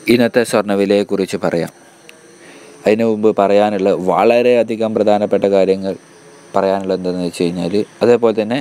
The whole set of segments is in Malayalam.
ഇന്നത്തെ സ്വർണ്ണവിലയെക്കുറിച്ച് പറയാം അതിന് മുമ്പ് പറയാനുള്ള വളരെയധികം പ്രധാനപ്പെട്ട കാര്യങ്ങൾ പറയാനുള്ളത് എന്താണെന്ന് വെച്ച് കഴിഞ്ഞാൽ അതേപോലെ തന്നെ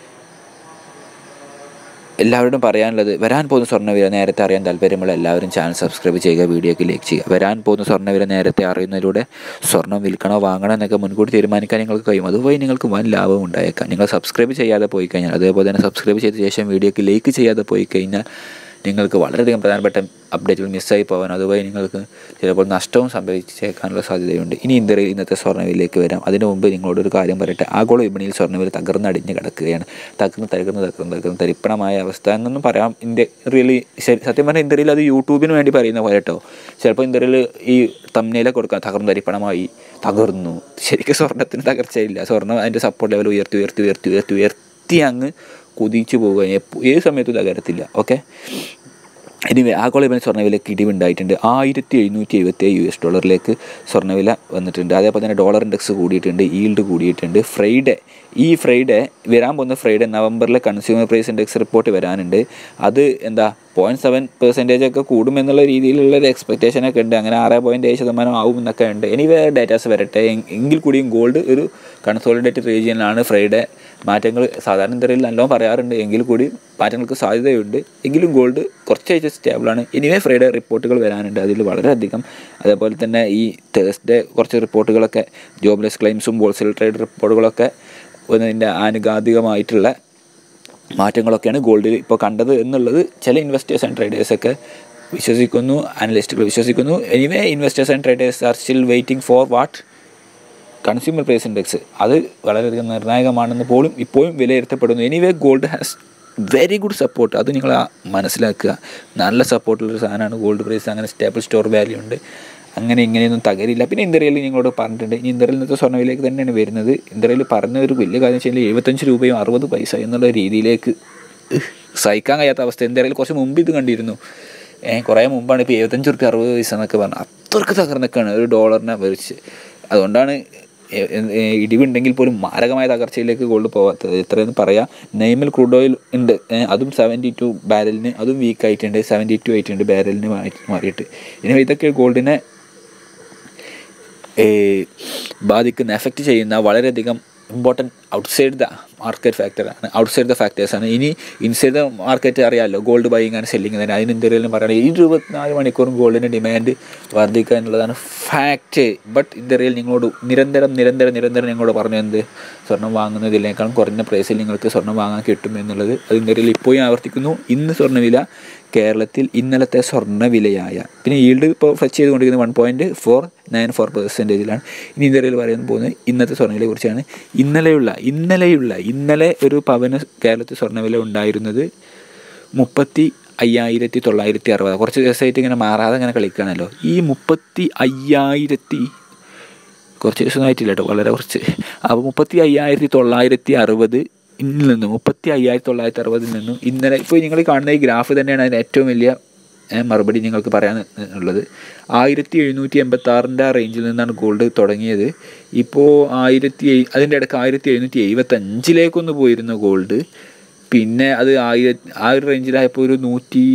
എല്ലാവരോടും പറയാനുള്ളത് വരാൻ പോകുന്ന സ്വർണ്ണവില നേരത്തെ അറിയാൻ താല്പര്യമുള്ള എല്ലാവരും ചാനൽ സബ്സ്ക്രൈബ് ചെയ്യുക വീഡിയോക്ക് ലൈക്ക് ചെയ്യുക വരാൻ പോകുന്ന സ്വർണ്ണവില നേരത്തെ അറിയുന്നതിലൂടെ സ്വർണ്ണം വിൽക്കണോ വാങ്ങണോ എന്നൊക്കെ മുൻകൂട്ടി തീരുമാനിക്കാൻ നിങ്ങൾക്ക് കഴിയും അതുവഴി നിങ്ങൾക്ക് വൻ ലാഭം ഉണ്ടായേക്കാം നിങ്ങൾ സബ്സ്ക്രൈബ് ചെയ്യാതെ പോയി കഴിഞ്ഞാൽ അതേപോലെ തന്നെ സബ്സ്ക്രൈബ് ചെയ്ത ശേഷം വീഡിയോക്ക് ലൈക്ക് ചെയ്യാതെ പോയി കഴിഞ്ഞാൽ നിങ്ങൾക്ക് വളരെയധികം പ്രധാനപ്പെട്ട അപ്ഡേറ്റുകൾ മിസ്സായി പോകാൻ അതുവഴി നിങ്ങൾക്ക് ചിലപ്പോൾ നഷ്ടവും സംഭവിച്ചേക്കാനുള്ള സാധ്യതയുണ്ട് ഇനി ഇന്ത്യയിൽ ഇന്നത്തെ സ്വർണ്ണവിലേക്ക് വരാം അതിനു മുമ്പ് നിങ്ങളോട് ഒരു കാര്യം പറയട്ടെ ആഗോള വിപണിയിൽ സ്വർണ്ണവില തകർന്നടിഞ്ഞ് കിടക്കുകയാണ് തകർന്ന് തകർന്ന് തകർന്ന് തകർന്ന് തരിപ്പണമായ അവസ്ഥ എന്നൊന്നും പറയാം ഇന്ത്യ റിയലി സത്യം പറഞ്ഞാൽ ഇന്ത്യയിൽ അത് യൂട്യൂബിന് വേണ്ടി പറയുന്ന പോലെ കേട്ടോ ചിലപ്പോൾ ഇന്ത്യയിൽ ഈ തമ്മിലെ കൊടുക്കാം തകർന്ന് തരിപ്പണമായി തകർന്നു ശരിക്കും സ്വർണ്ണത്തിന് തകർച്ചയില്ല സ്വർണ്ണം അതിൻ്റെ സപ്പോർട്ട് ലെവൽ ഉയർത്തി ഉയർത്തി ഉയർത്തി ഉയർത്തി ഉയർത്തി അങ്ങ് കുതിച്ചു പോവുക എപ്പോ- ഏത് സമയത്തും തകരത്തില്ല ഓക്കെ ഇനി ആഗോള വിപണി സ്വർണ്ണവിലക്ക് ഇടിവുണ്ടായിട്ടുണ്ട് ആയിരത്തി എഴുന്നൂറ്റി എഴുപത്തി യു എസ് ഡോളറിലേക്ക് സ്വർണ്ണവില വന്നിട്ടുണ്ട് അതേപോലെ തന്നെ ഡോളർ ഇൻഡെക്സ് കൂടിയിട്ടുണ്ട് ഈൽഡ് കൂടിയിട്ടുണ്ട് ഫ്രൈഡേ ഈ ഫ്രൈഡേ വരാൻ പോകുന്ന ഫ്രൈഡേ നവംബറിലെ കൺസ്യൂമർ പ്രൈസ് ഇൻഡെക്സ് റിപ്പോർട്ട് വരാനുണ്ട് അത് എന്താ പോയിൻറ്റ് സെവൻ പെർസെൻറ്റേജ് ഒക്കെ കൂടുമെന്നുള്ള രീതിയിലുള്ള ഒരു എക്സ്പെക്റ്റേഷനൊക്കെ ഉണ്ട് അങ്ങനെ ആറ് പോയിൻറ്റ് ഏഴ് ശതമാനം ആവും എന്നൊക്കെ ഉണ്ട് ഇനി വേറെ ഡേറ്റാസ് വരട്ടെ എങ്- എങ്കിൽ കൂടിയും ഗോൾഡ് ഒരു കൺസോളിഡേറ്റഡ് റീജിയനിലാണ് ഫ്രൈഡേ മാറ്റങ്ങൾ സാധാരണ ഇന്ത്യയിൽ നല്ലോണം പറയാറുണ്ട് എങ്കിൽ കൂടി മാറ്റങ്ങൾക്ക് സാധ്യതയുണ്ട് എങ്കിലും ഗോൾഡ് കുറച്ചാഴ്ച സ്റ്റേബിളാണ് ഇനിവേ ഫ്രൈഡേ റിപ്പോർട്ടുകൾ വരാനുണ്ട് അതിൽ വളരെയധികം അതേപോലെ തന്നെ ഈ തേഴ്സ്ഡേ കുറച്ച് റിപ്പോർട്ടുകളൊക്കെ ജോബ്ലെസ് ക്ലെയിംസും ഹോൾസെയിൽ ട്രേഡ് റിപ്പോർട്ടുകളൊക്കെ ഒന്നതിൻ്റെ ആനുകാലികമായിട്ടുള്ള മാറ്റങ്ങളൊക്കെയാണ് ഗോൾഡിൽ ഇപ്പോൾ കണ്ടത് എന്നുള്ളത് ചില ഇൻവെസ്റ്റേഴ്സ് ആൻഡ് ട്രേഡേഴ്സൊക്കെ വിശ്വസിക്കുന്നു അനലിസ്റ്റുകൾ വിശ്വസിക്കുന്നു anyway investors and traders are still waiting for what consumer price index അത് വളരെയധികം നിർണായകമാണെന്ന് പോലും ഇപ്പോഴും വിലയിരുത്തപ്പെടുന്നു anyway gold has very good support അത് നിങ്ങൾ ആ മനസ്സിലാക്കുക നല്ല സപ്പോർട്ടുള്ളൊരു സാധനമാണ് ഗോൾഡ് പ്രൈസ് അങ്ങനെ സ്റ്റേബിൾ സ്റ്റോർ വാല്യൂ ഉണ്ട് അങ്ങനെ ഇങ്ങനെയൊന്നും തകരില്ല പിന്നെ ഇന്ത്യയിൽ നിങ്ങളോട് പറഞ്ഞിട്ടുണ്ട് ഇനി ഇന്ത്യയിൽ നിന്നത്തെ സ്വർണ്ണവിലേക്ക് തന്നെയാണ് വരുന്നത് ഇന്ത്യയിൽ പറഞ്ഞ ഒരു വലിയ കാര്യം വെച്ചാൽ എഴുപത്തഞ്ച് രൂപയും അറുപത് പൈസ എന്നുള്ള രീതിയിലേക്ക് ഇഹ്, സഹിക്കാൻ കഴിയാത്ത അവസ്ഥ ഇന്ത്യയിൽ കുറച്ച് മുമ്പ് ഇത് കണ്ടിരുന്നു ഏഹ് കുറേ മുമ്പാണ് ഇപ്പോൾ എഴുപത്തഞ്ച് റുപ്യ അറുപത് പൈസ എന്നൊക്കെ പറഞ്ഞത് അത്രക്ക് തകർന്നൊക്കെയാണ് ഒരു ഡോളറിനെ വെച്ച് അതുകൊണ്ടാണ് എ- എ- ഇടിവുണ്ടെങ്കിൽ പോലും മാരകമായ തകർച്ചയിലേക്ക് ഗോൾഡ് പോകാത്തത് എത്രയെന്ന് പറയാം നെയ്മൽ ക്രൂഡ് ഓയിൽ ഉണ്ട് ഏ, അതും സെവൻറ്റി ടു ബാരലിന് അതും വീക്ക് ആയിട്ടുണ്ട് സെവൻറ്റി ടു ആയിട്ടുണ്ട് ബാരലിന് മാറ്റി മാറിയിട്ട് ഇനി ഇതൊക്കെ ഗോൾഡിനെ ഏ, ബാധിക്കുന്ന എഫക്റ്റ് ചെയ്യുന്ന വളരെയധികം ഇമ്പോർട്ടൻറ്റ് ഔട്ട്സൈഡ് ദ മാർക്കറ്റ് ഫാക്ടറാണ് ഔട്ട്സൈഡ് ദ ഫാക്ടേഴ്സാണ് ഇനി ഇൻസൈഡ് ദ മാർക്കറ്റ് അറിയാമല്ലോ ഗോൾഡ് ബൈയിങ് ആൻഡ് സെല്ലിങ് തന്നെ അതിന് ഇന്ത്യയിലും പറയുന്നത് ഈ ഇരുപത്തിനാല് മണിക്കൂറും ഗോൾഡിൻ്റെ ഡിമാൻഡ് വർദ്ധിക്കുക എന്നുള്ളതാണ് ഫാക്റ്റ് ബട്ട് ഇന്ത്യയിൽ നിങ്ങളോട് നിരന്തരം നിരന്തരം നിരന്തരം നിങ്ങളോട് പറഞ്ഞു എന്ത് സ്വർണം വാങ്ങുന്നതിനേക്കാളും കുറഞ്ഞ പ്രൈസിൽ നിങ്ങൾക്ക് സ്വർണം വാങ്ങാൻ കിട്ടും എന്നുള്ളത് അത് ഇന്ത്യയിൽ ഇപ്പോഴും ആവർത്തിക്കുന്നു ഇന്ന് സ്വർണ്ണവില കേരളത്തിൽ ഇന്നലത്തെ സ്വർണ്ണവിലയായ പിന്നെ ഈൽഡ് ഇപ്പോൾ ഫ്ലച്ച് ചെയ്തുകൊണ്ടിരിക്കുന്നത് one point four nine four പെർസെൻറ്റേജിലാണ് ഇനി ഇന്ത്യയിൽ പറയാൻ പോകുന്നത് ഇന്നത്തെ സ്വർണ്ണവിലയെ കുറിച്ചാണ് ഇന്നലെയുള്ള ഇന്നലെയുള്ള ഇന്നലെ ഒരു പവന് കേരളത്തിൽ സ്വർണ്ണവില ഉണ്ടായിരുന്നത് മുപ്പത്തി അയ്യായിരത്തി തൊള്ളായിരത്തി അറുപത് കുറച്ച് ദിവസമായിട്ട് ഇങ്ങനെ മാറാതെ ഇങ്ങനെ കളിക്കുകയാണല്ലോ ഈ മുപ്പത്തി അയ്യായിരത്തി കുറച്ച് ദിവസമായിട്ടില്ല കേട്ടോ വളരെ കുറച്ച് അപ്പോൾ മുപ്പത്തി അയ്യായിരത്തി തൊള്ളായിരത്തി അറുപത് ഇന്നിൽ നിന്നും മുപ്പത്തി അയ്യായിരത്തി തൊള്ളായിരത്തി അറുപതിൽ നിന്നും ഇന്നലെ ഇപ്പോൾ നിങ്ങൾ കാണുന്ന ഈ ഗ്രാഫ് തന്നെയാണ് അതിന് ഏറ്റവും വലിയ ഏ, മറുപടി നിങ്ങൾക്ക് പറയാൻ ഉള്ളത് ആയിരത്തി എഴുന്നൂറ്റി എൺപത്തി ആറിൻ്റെ റേഞ്ചിൽ നിന്നാണ് ഗോൾഡ് തുടങ്ങിയത് ഇപ്പോൾ ആയിരത്തി എഴ്- അതിൻ്റെ ഇടയ്ക്ക് ആയിരത്തി എഴുന്നൂറ്റി എഴുപത്തി അഞ്ചിലേക്കൊന്ന് പോയിരുന്നു ഗോൾഡ് പിന്നെ അത് ആയിര ആ ഒരു റേഞ്ചിലായപ്പോൾ ഒരു നൂറ്റി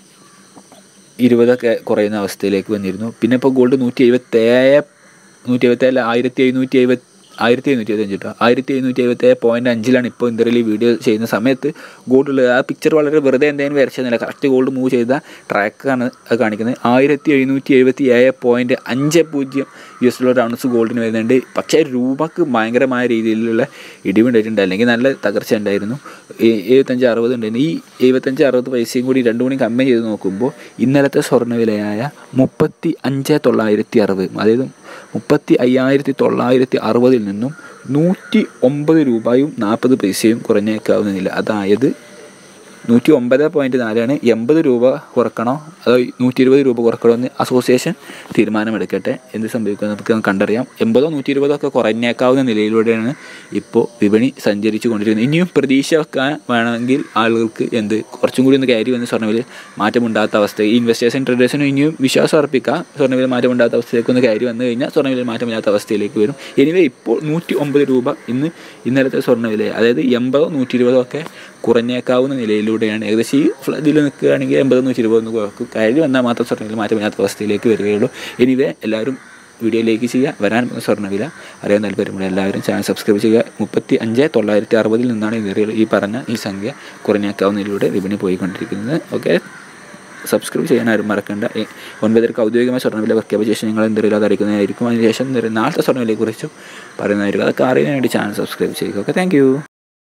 ഇരുപതൊക്കെ കുറയുന്ന അവസ്ഥയിലേക്ക് വന്നിരുന്നു പിന്നെ ഇപ്പോൾ ഗോൾഡ് നൂറ്റി എഴുപത്തേഴ് നൂറ്റി എഴുപത്തേഴ് ആയിരത്തി എഴുന്നൂറ്റി എഴുപത്തി ആയിരത്തി എഴുന്നൂറ്റി എഴുപത്തഞ്ച് കേട്ടോ ആയിരത്തി എഴുന്നൂറ്റി എഴുപത്തേഴ് പോയിൻറ്റ് അഞ്ചിലാണ് ഇപ്പോൾ ഇന്ത്യയിൽ ഈ വീഡിയോ ചെയ്യുന്ന സമയത്ത് ഗോൾഡ് ഉള്ളത് ആ പിക്ചർ വളരെ വെറുതെ എന്തെങ്കിലും വരച്ചതല്ല കറക്റ്റ് ഗോൾഡ് മൂവ് ചെയ്ത ട്രാക്കാണ് അത് കാണിക്കുന്നത് ആയിരത്തി എഴുന്നൂറ്റി എഴുപത്തി ഏഴ് പോയിൻറ്റ് അഞ്ച് പൂജ്യം യു എസ് ഡോളർ ഔൺസ് ഗോൾഡിന് വരുന്നുണ്ട് പക്ഷേ രൂപക്ക് ഭയങ്കരമായ രീതിയിലുള്ള ഇടിവുണ്ടായിട്ടുണ്ട് അല്ലെങ്കിൽ നല്ല തകർച്ച ഉണ്ടായിരുന്നു ഈ എഴുപത്തഞ്ച് അറുപത് ഉണ്ടായിരുന്നു ഈ എഴുപത്തഞ്ച് അറുപത് പൈസയും കൂടി രണ്ടും കൂടി കമ്പയർ ചെയ്ത് നോക്കുമ്പോൾ ഇന്നലത്തെ സ്വർണ്ണവിലയായ മുപ്പത്തി അഞ്ച് തൊള്ളായിരത്തി അറുപത് അതായത് മുപ്പത്തി അയ്യായിരത്തി തൊള്ളായിരത്തി അറുപതിൽ നിന്നും നൂറ്റി ഒമ്പത് രൂപയും നാൽപ്പത് പൈസയും കുറഞ്ഞേക്കാവുന്നില്ല അതായത് നൂറ്റി ഒമ്പത് പോയിൻറ്റ് നാലാണ് എൺപത് രൂപ കുറക്കണോ അതോ നൂറ്റി ഇരുപത് രൂപ കുറക്കണോ എന്ന് അസോസിയേഷൻ തീരുമാനമെടുക്കട്ടെ എന്ത് സംഭവിക്കുമെന്ന് നമുക്ക് കണ്ടറിയാം എൺപതോ നൂറ്റി ഇരുപതോ ഒക്കെ കുറഞ്ഞേക്കാവുന്ന നിലയിലൂടെയാണ് ഇപ്പോൾ വിപണി സഞ്ചരിച്ചു കൊണ്ടിരിക്കുന്നത് ഇനിയും പ്രതീക്ഷ വെക്കാൻ വേണമെങ്കിൽ ആളുകൾക്ക് എന്ത് കുറച്ചും കൂടി ഒന്ന് കയറി വന്ന് സ്വർണ്ണവില മാറ്റമുണ്ടാത്ത അവസ്ഥ ഈ ഇൻവെസ്റ്റേഴ്സ് ട്രേഡേഴ്സിനും ഇനിയും വിശ്വാസം അർപ്പിക്കുക സ്വർണ്ണവില മാറ്റമുണ്ടാത്ത അവസ്ഥയിലേക്ക് ഒന്ന് കയറി വന്നു കഴിഞ്ഞാൽ സ്വർണ്ണവില മാറ്റമില്ലാത്ത അവസ്ഥയിലേക്ക് വരും എനിവേ ഇപ്പോൾ നൂറ്റി ഒമ്പത് രൂപ ഇന്ന് ഇന്നലത്തെ സ്വർണ്ണവില അതായത് എൺപതോ നൂറ്റി ഇരുപതോ ഒക്കെ കുറഞ്ഞേക്കാവുന്ന നിലയിലൂടെയാണ് ഏകദേശം ഈ ഫ്ല- ഇതിൽ നിൽക്കുകയാണെങ്കിൽ എൺപത് നൂറ്റി ഇരുപത് കയറി വന്നാൽ മാത്രം സ്വർണ്ണവില മാറ്റമില്ലാത്ത അവസ്ഥയിലേക്ക് വരികയുള്ളൂ എനിവേ എല്ലാവരും വീഡിയോയിലേക്ക് ചെയ്യുക വരാൻ പോകുന്ന സ്വർണ്ണവില അറിയാൻ താല്പര്യമുള്ള എല്ലാവരും ചാനൽ സബ്സ്ക്രൈബ് ചെയ്യുക മുപ്പത്തി അഞ്ച് തൊള്ളായിരത്തി അറുപതിൽ നിന്നാണ് ഈ ഈ പറഞ്ഞ ഈ സംഖ്യ കുറഞ്ഞേക്കാവുന്നതിലൂടെ വിപണി പോയിക്കൊണ്ടിരിക്കുന്നത് ഓക്കെ സബ്സ്ക്രൈബ് ചെയ്യാൻ ആരും മറക്കണ്ട എ- ഒൻപതരക്ക് ഔദ്യോഗികമായ സ്വർണ്ണവില പ്രഖ്യാപിച്ച ശേഷം നിങ്ങൾ എന്തെങ്കിലും അറിയിക്കുന്നതായിരിക്കും അതിനുശേഷം നാളത്തെ സ്വർണ്ണവിലയെക്കുറിച്ചും പറയുന്നതായിരിക്കും അതൊക്കെ അറിയാൻ വേണ്ടി ചാനൽ സബ്സ്ക്രൈബ് ചെയ്യുക ഓക്കെ താങ്ക്